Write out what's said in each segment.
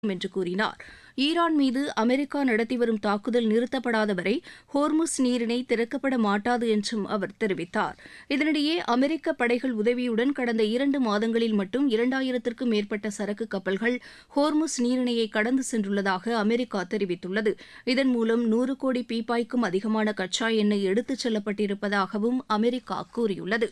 என்று கூறினார் ஈரான் மீது அமெரிக்கா நடத்தி வரும் தாக்குதல் நிறுத்தப்படாத வரை ஹோர்முஸ் நீரிணை திறக்கப்பட மாட்டாது என்றும் அவர் தெரிவித்தார் இதனிடையே அமெரிக்க படைகள் உதவியுடன் கடந்த இரண்டு மாதங்களில் மட்டும் இரண்டாயிரத்திற்கும் மேற்பட்ட சரக்கு கப்பல்கள் ஹோர்முஸ் நீரிணையை கடந்து சென்றுள்ளதாக அமெரிக்கா தெரிவித்துள்ளது இதன் மூலம் நூறு கோடி பீப்பாய்க்கும் அதிகமான கச்சா எண்ணெய் எடுத்துச் செல்லப்பட்டிருப்பதாகவும் அமெரிக்கா கூறியுள்ளது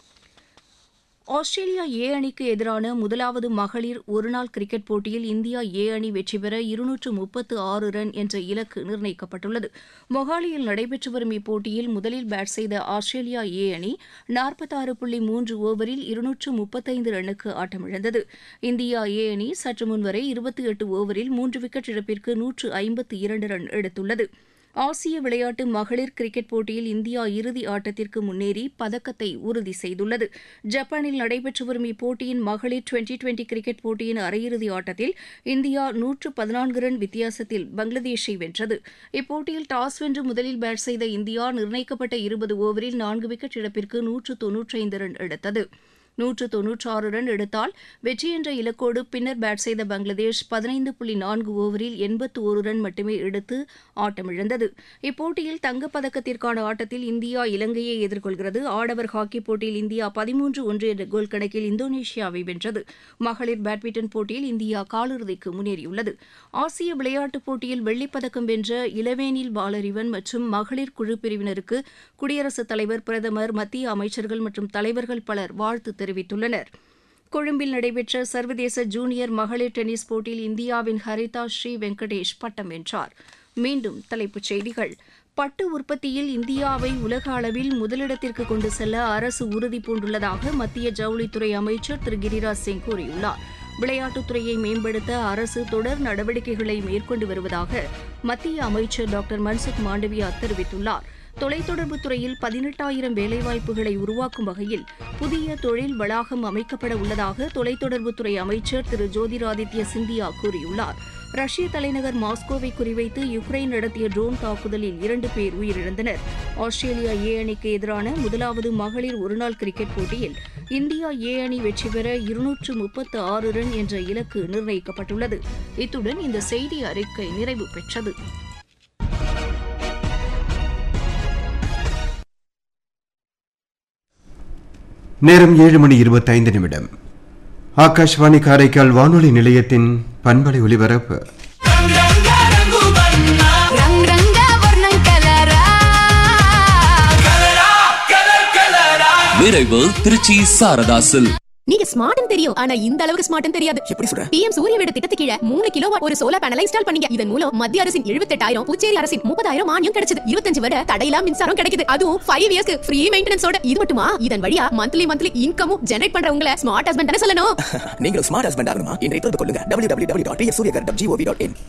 ஆஸ்திரேலியா ஏ அணிக்கு எதிரான முதலாவது மகளிர் ஒருநாள் கிரிக்கெட் போட்டியில் இந்தியா ஏ அணி வெற்றி பெற இருநூற்று முப்பத்து ஆறு ரன் என்ற இலக்கு நிர்ணயிக்கப்பட்டுள்ளது மொஹாலியில் நடைபெற்று வரும் இப்போட்டியில் முதலில் பேட் செய்த ஆஸ்திரேலியா ஏ அணி நாற்பத்தாறு புள்ளி மூன்று ஓவரில் இருநூற்று முப்பத்தைந்து ரன்னுக்கு ஆட்டமிழந்தது இந்தியா ஏ அணி சற்று முன்வரை இருபத்தி எட்டு ஓவரில் மூன்று விக்கெட் இழப்பிற்கு நூற்று ஐம்பத்து இரண்டு ரன் எடுத்துள்ளது ஆசிய விளையாட்டு மகளிர் கிரிக்கெட் போட்டியில் இந்தியா இறுதி ஆட்டத்திற்கு முன்னேறி பதக்கத்தை உறுதி செய்துள்ளது ஜப்பானில் நடைபெற்று வரும் இப்போட்டியின் மகளிர் டுவெண்டி டுவெண்டி கிரிக்கெட் போட்டியின் அரையிறுதி ஆட்டத்தில் இந்தியா நூற்று பதினான்கு ரன் வித்தியாசத்தில் பங்களாதேஷை வென்றது இப்போட்டியில் டாஸ் வென்று முதலில் பேட் செய்த இந்தியா நிர்ணயிக்கப்பட்ட இருபது ஓவரில் நான்கு விக்கெட் இழப்பிற்கு நூற்று தொன்னூற்றைந்து ரன் எடுத்தது நூற்று தொன்னூற்றாறு ரன் எடுத்தால் வெற்றி என்ற இலக்கோடு பின்னர் பேட் செய்த பங்களாதேஷ் பதினைந்து புள்ளி நான்கு ஓவரில் எண்பத்து ஒரு ரன் மட்டுமே எடுத்து ஆட்டமிழந்தது இப்போட்டியில் தங்கப்பதக்கத்திற்கான ஆட்டத்தில் இந்தியா இலங்கையை எதிர்கொள்கிறது ஆடவர் ஹாக்கி போட்டியில் இந்தியா பதிமூன்று ஒன்று என்ற கோல் கணக்கில் இந்தோனேஷியாவை வென்றது மகளிர் பேட்மிண்டன் போட்டியில் இந்தியா காலிறுதிக்கு முன்னேறியுள்ளது ஆசிய விளையாட்டுப் போட்டியில் வெள்ளிப்பதக்கம் வென்ற இளவேனில் பாலறிவன் மற்றும் மகளிர் குழு பிரிவினருக்கு குடியரசுத் தலைவர் பிரதமர் மத்திய அமைச்சர்கள் மற்றும் தலைவர்கள் பலர் வாழ்த்து தெரிவித்துள்ளனர் கொழும்பில் நடைபெற்ற சர்வதேச ஜூனியர் மகளிர் டென்னிஸ் போட்டியில் இந்தியாவின் ஹரிதா ஸ்ரீ வெங்கடேஷ் பட்டம் வென்றார் மீண்டும் தலைப்புச் செய்திகள் பட்டு உற்பத்தியில் இந்தியாவை உலக அளவில் முதலிடத்திற்கு கொண்டு செல்ல அரசு உறுதி பூண்டுள்ளதாக மத்திய ஜவுளித்துறை அமைச்சர் திரு கிரிராஜ் சிங் கூறியுள்ளார் விளையாட்டுத்துறையை மேம்படுத்த அரசு தொடர் நடவடிக்கைகளை மேற்கொண்டு வருவதாக மத்திய அமைச்சர் டாக்டர் மன்சுக் மாண்டவியா தெரிவித்துள்ளார் தொலைத்தொடர்புத் துறையில் பதினெட்டாயிரம் வேலைவாய்ப்புகளை உருவாக்கும் வகையில் புதிய தொழில் வளாகம் அமைக்கப்பட உள்ளதாக தொலைத்தொடர்புத்துறை அமைச்சர் திரு ஜோதிராதித்ய சிந்தியா கூறியுள்ளார் ரஷ்ய தலைநகர் மாஸ்கோவை குறிவைத்து யுக்ரைன் நடத்திய ட்ரோன் தாக்குதலில் இரண்டு பேர் உயிரிழந்தனர் ஆஸ்திரேலியா ஏ அணிக்கு எதிரான முதலாவது மகளிர் ஒருநாள் கிரிக்கெட் போட்டியில் இந்தியா ஏ அணி வெற்றி பெற இருநூற்று முப்பத்து ஆறு ரன் என்ற இலக்கு நிர்ணயிக்கப்பட்டுள்ளது இத்துடன் இந்த செய்தி அறிக்கை நிறைவு பெற்றது நேரம் ஏழு மணி இருபத்தைந்து நிமிடம் ஆகாஷ்வாணி காரைக்கால் வானொலி நிலையத்தின் பண்பலை ஒலிபரப்பு రంగ్ రంగ వర్ణం కలరా நிறைவு திருச்சி சாரதாசில் நீங்க ஸ்மார்ட்னு தெரியும் ஆனா இந்த அளவுக்கு ஸ்மார்ட்னு தெரியாது எப்படி சொல்ற பிஎம் சூரிய வீடு திட்டத்து கீழ மூணு கிலோ ஒரு சோலார் பேனலை இன்ஸ்டால் பண்ணீங்க இதன் மூலம் மத்திய அரசின் எழுபத்தெட்டாயிரம் புச்சேரி அரசின் முப்பதாயிரம் மானியம் கிடைச்சது இருபத்தஞ்சு வரை தடையில்லா மின்சாரம் கிடைக்குது அதுவும் ஃபைவ் இயர்ஸ்க்கு ஃப்ரீ மெயின்டெனன்ஸோட இது மட்டுமா இதன் வழியா மந்த்லி மந்த்லி இன்கமும் ஜெனரேட் பண்ற உங்களை ஸ்மார்ட் ஹஸ்பண்ட் தானே சொல்லணும் நீங்களும் ஸ்மார்ட் ஹஸ்பண்ட் ஆகணுமா இன்றைய தொடர்பு கொள்ளுங்க W W W dot Suryaghar dot GOV dot in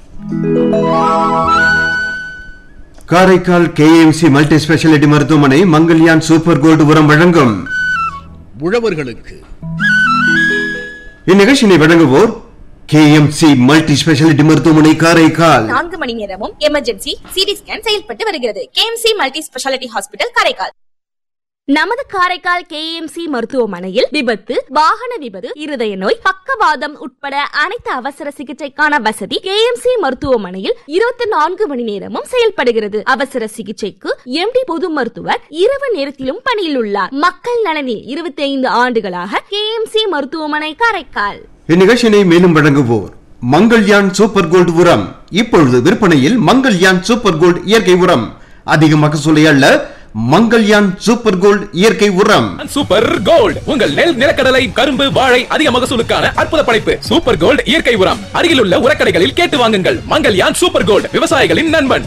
Karaikal KMC multi speciality மருத்துவமனை மங்கல்யான் சூப்பர் கோல்டு உரம் வழங்கும் உழவர்களுக்கு இந்நிகழ்ச்சியினை வழங்குவோர் கேஎம்சி மல்டி ஸ்பெஷாலிட்டி மருத்துவமனை காரைக்கால் நான்கு மணி நேரமும் எமர்ஜென்சி சிடி ஸ்கேன் செயல்பட்டு வருகிறது KMC multi speciality hospital Karaikal நமது காரைக்கால் கேஎம்சி மருத்துவமனையில் விபத்து வாகன விபத்து இருதய நோய் பக்கவாதம் உட்பட அனைத்து அவசர சிகிச்சைக்கான வசதி கேஎம்சி மருத்துவமனையில் இருபத்தி நான்கு மணி நேரமும் செயல்படுகிறது அவசர சிகிச்சைக்கு எம்டி பொது மருத்துவர் இரவு நேரத்திலும் பணியில் உள்ளார் மக்கள் நலனில் இருபத்தி ஐந்து ஆண்டுகளாக கேஎம்சி மருத்துவமனை காரைக்கால் இந்நிகழ்ச்சியினை மேலும் வழங்குவோர் மங்கள்யான் சூப்பர் கோல்டு உரம் இப்பொழுது விற்பனையில் மங்கள்யான் சூப்பர் கோல்டு இயற்கை உரம் அதிக மகசூலை அல்ல மங்கள்யான் சூப்பர் கோல்டு இயற்கை உரம் சூப்பர் கோல்ட் உங்கள் நெல் நிலக்கடலை கரும்பு வாழை அதிக மகசூலுக்கான அற்புத படைப்பு சூப்பர் கோல்ட் இயற்கை உரம் அருகிலுள்ள உரக்கடைகளில் கேட்டு வாங்குங்கள் மங்கல்யான் சூப்பர் கோல்ட் விவசாயிகளின் நண்பன்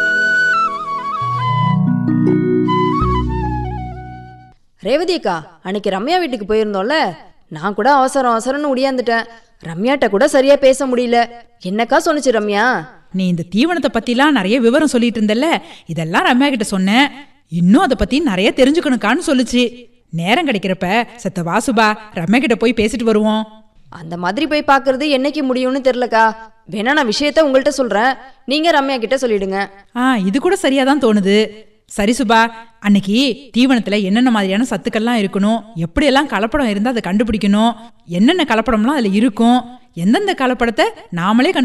ரேவதி அக்கா அன்னைக்கு ரம்யா வீட்டுக்கு போயிருந்தோம்ல நான் கூட அவசரம் அவசரம்னு உடியாந்துட்டேன் ரம்யாட்ட கூட சரியா பேச முடியல என்னக்கா சொன்னுச்சு ரம்யா நீ இந்த தீவனத்தை பத்திலாம் நிறைய விவரம் சொல்லிட்டு இருந்தல்ல இதெல்லாம் ரம்யா கிட்ட சொன்னேன் இன்னும் அதை பத்தி நிறைய தெரிஞ்சுக்கணுக்கான்னு சொல்லுச்சு நேரம் கிடைக்கிறப்ப செத்த வாசுபா ரம்யா கிட்ட போய் பேசிட்டு வருவோம் அந்த மாதிரி போய் பார்க்கறது என்னைக்கு முடியும்னு தெரியலக்கா வேணா நான் விஷயத்த உங்கள்கிட்ட சொல்றேன் நீங்க ரம்யா கிட்ட சொல்லிடுங்க ஆ இது கூட சரியா தான் தோணுது சரி சுபா அன்னைக்கு தீவனத்துல என்னென்ன மாதிரியான சத்துக்கள்லாம் இருக்கணும் எப்படியெல்லாம் கலப்படம் இருந்தா அதை கண்டுபிடிக்கணும் என்னென்ன கலப்படம்லாம் அதுல இருக்கும் எந்தெந்த கலப்படத்தை நாமளே கண்டு